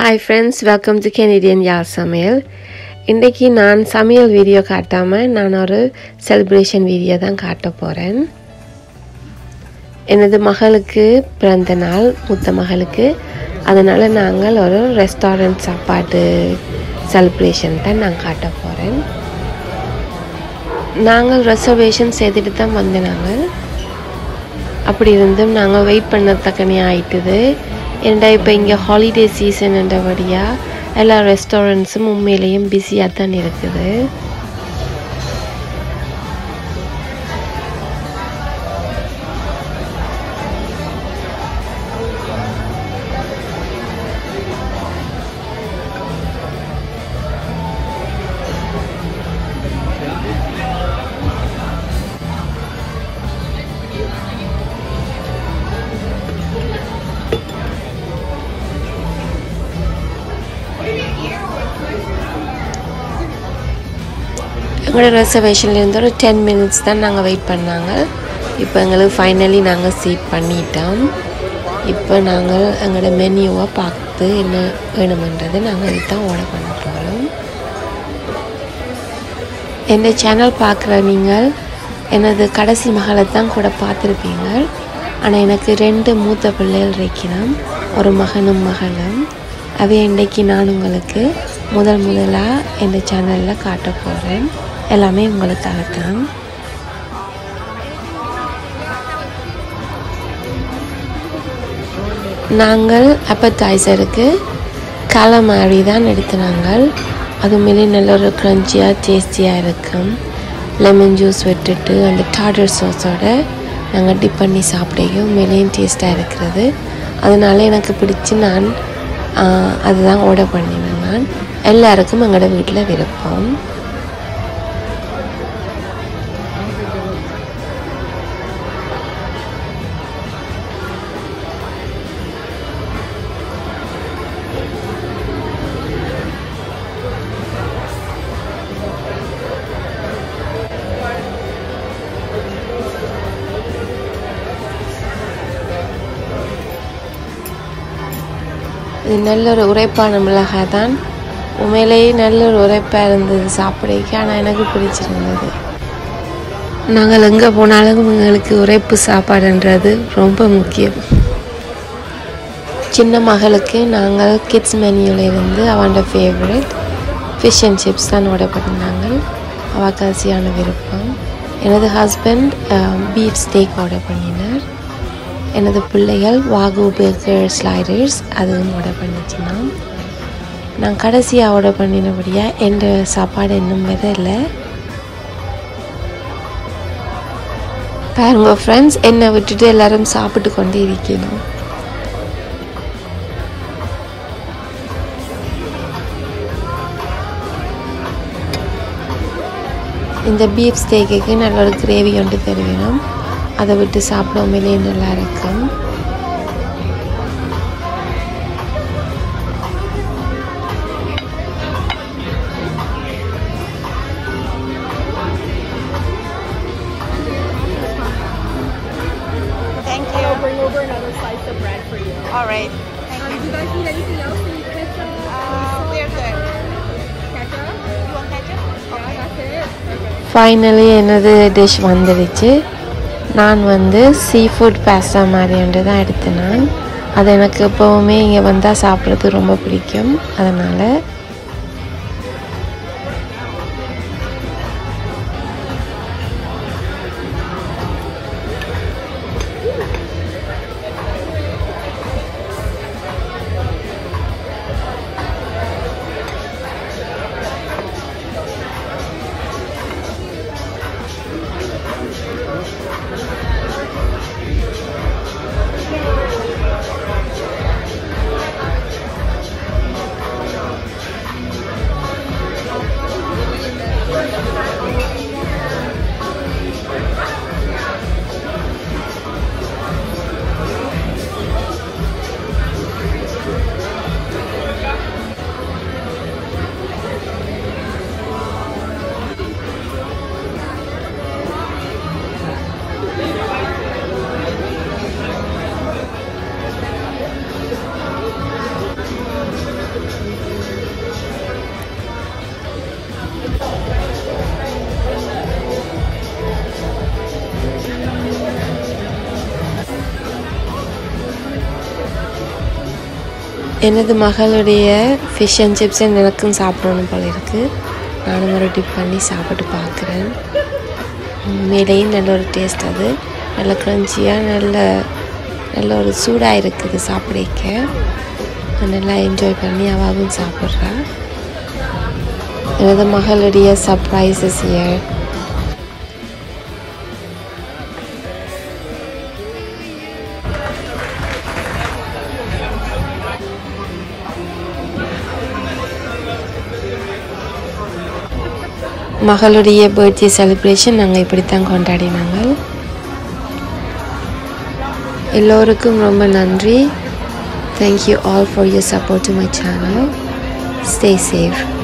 Hi friends welcome to Canadian யார் சமையல் இன்றைக்கி நான் சமையல் வீடியோ காட்டாமல் நான் ஒரு செலிப்ரேஷன் வீடியோ தான் காட்ட போகிறேன் எனது மகளுக்கு பிறந்த நாள் மூத்த மகளுக்கு அதனால் நாங்கள் ஒரு ரெஸ்டாரண்ட் சாப்பாட்டு செலிப்ரேஷன் தான் நான் காட்ட போகிறேன் நாங்கள் ரெசர்வேஷன் செய்துட்டு தான் வந்தோம் நாங்கள் அப்படி இருந்தும் நாங்கள் வெயிட் பண்ணத்தக்கனே ஆயிட்டுது ஏன்டா இப்போ இங்கே ஹாலிடே சீசன்ன்றபடியாக எல்லா ரெஸ்டாரண்ட்ஸும் உண்மையிலேயும் பிஸியாக தான் இருக்குது எங்களோட ரெசர்வேஷன்லேருந்து ஒரு டென் மினிட்ஸ் தான் நாங்கள் வெயிட் பண்ணாங்க இப்போ எங்களுக்கு ஃபைனலி நாங்கள் சீட் பண்ணிட்டோம் இப்போ நாங்கள் எங்களோட மெனியூவை பார்த்து என்ன வேணுமென்றது நாங்கள் இதுதான் ஆர்டர் பண்ண போகிறோம் எந்த சேனல் பார்க்குற நீங்கள் எனது கடைசி மகளை தான் கூட பார்த்துருப்பீங்க ஆனால் எனக்கு ரெண்டு மூத்த பிள்ளைகள் இருக்கிறோம் ஒரு மகனும் மகளும் அவை இன்றைக்கு நான் உங்களுக்கு முதல் முதலாக இந்த சேனலில் காட்ட போகிறேன் எல்லாமே உங்களுக்காகத்தான் நாங்கள் அப்பத்தைசருக்கு காலமாரி தான் எடுத்துனாங்கள் அது மேலே நல்ல ஒரு க்ரன்ச்சியாக டேஸ்டியாக இருக்கும் லெமன் ஜூஸ் விட்டுட்டு அந்த டாடர் சோஸோட நாங்கள் டிப் பண்ணி சாப்பிடையும் மேலேயும் டேஸ்ட்டாக இருக்கிறது அதனால எனக்கு பிடிச்சி நான் அதுதான் ஆர்டர் பண்ணினேன் நான் எல்லாருக்கும் எங்களோட வீட்டில் விருப்பம் இது நல்ல ஒரு உரைப்பான மிளகாய் தான் உண்மையிலேயே நல்ல ஒரு உரைப்பாக இருந்தது சாப்பிடைக்கு ஆனால் எனக்கு பிடிச்சிருந்தது நாங்கள் எங்கே போனாலும் எங்களுக்கு உரைப்பு சாப்பாடுன்றது ரொம்ப முக்கியம் சின்ன மகளுக்கு நாங்கள் கிட்ஸ் மெனியூவில் இருந்து அவனோட ஃபேவரட் ஃபிஷ் அண்ட் சிப்ஸ் தான் ஆர்டர் பண்ணினாங்க அவள் கசியான விருப்பம் எனது ஹஸ்பண்ட் பீட் ஸ்டேக் ஆர்டர் பண்ணினார் எனது பிள்ளைகள் வாகு பேக்கர் ஸ்லைடர்ஸ் அதுவும் ஆர்டர் பண்ணிச்சுன்னா நான் கடைசியாக ஆர்டர் பண்ணினபடியாக எந்த சாப்பாடு இன்னும் வரல பாருங்க ஃப்ரெண்ட்ஸ் என்னை விட்டுட்டு எல்லாரும் சாப்பிட்டு கொண்டே இருக்கணும் இந்த பீஃப் ஸ்டேக்குக்கு நல்ல ஒரு கிரேவி ஒன்று தருவினோம் அதை விட்டு சாப்பிடாமலே நல்லா இருக்கும் Thank you. I'll bring over another slice of bread for you. All right. Um, do you guys need anything else? Any ketchup? Uh, we're good. Ketchup? You want ketchup? Yeah, that's it. Okay. Finally எனது dish வந்துடுச்சு நான் வந்து sea food pasta மாதிரி ஒன்று தான் எடுத்தேன் நான் அது எனக்கு எப்போவுமே இங்கே வந்தால் சாப்பிட்றது ரொம்ப பிடிக்கும் அதனால் எனது மகளுடைய ஃபிஷ் அண்ட் சிப்ஸ் எனக்கும் சாப்பிடணும் போல இருக்குது நானும் ஒரு டிப் பண்ணி சாப்பிட்டு பார்க்குறேன் உண்மையிலேயும் நல்ல ஒரு டேஸ்ட் அது நல்ல க்ரன்ச்சியாக நல்ல நல்ல ஒரு சூடாக இருக்குது சாப்பிடிக்க நல்லா என்ஜாய் பண்ணி அவாவும் சாப்பிட்றா எனது மகளுடைய சர்ப்ரைசஸ் இயர் மகளுடைய பர்த்டே செலிப்ரேஷன் நாங்கள் இப்படித்தான் கொண்டாடினாங்க எல்லோருக்கும் ரொம்ப நன்றி thank you all for your support to my channel stay safe